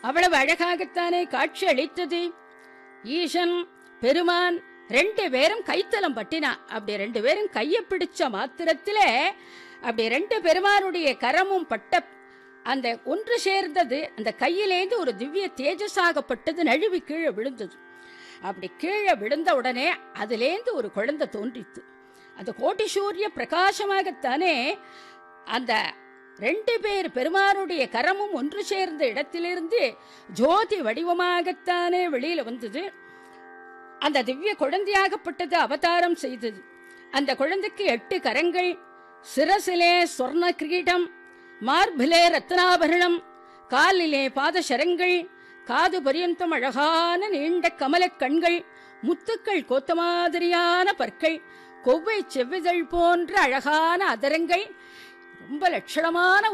அவ்வளவு அழகாகத்தானே காட்சி அளித்தது ஈசன் பெருமான் ரெண்டு பேரும் கைத்தலம் பட்டினா அப்படி ரெண்டு பேரும் கைய பிடிச்ச மாத்திரத்திலே அப்படி ரெண்டு பெருமானுடைய கரமும் பட்ட அந்த ஒன்று சேர்ந்தது அந்த கையிலேந்து ஒரு திவ்ய தேஜஸாகப்பட்டது நழுவி கீழே விழுந்தது அப்படி கீழே விழுந்த உடனே அதிலேந்து ஒரு குழந்தை தோன்றித்து அந்த கோட்டி சூரிய பிரகாசமாகத்தானே அந்த ரெண்டு பேர் பெருமானுடைய கரமும் ஒன்று சேர்ந்த இடத்திலிருந்து ஜோதி வடிவமாகத்தானே வெளியில வந்தது அந்த திவ்ய குழந்தையாகப்பட்டது அவதாரம் செய்தது அந்த குழந்தைக்கு எட்டு கரங்கள் சிரசிலே சொர்ண கிரீடம் மார்பிலே ரத்னாபரணம் காலிலே பாதசரங்கள் காது பரியந்தம் அழகான நீண்ட கமலக் கண்கள் முத்துக்கள் கோத்த மாதிரியான பற்கள் கொவ்வை செவ்விதழ் போன்ற அழகான அதரங்கள் ரொம்ப லட்சணமான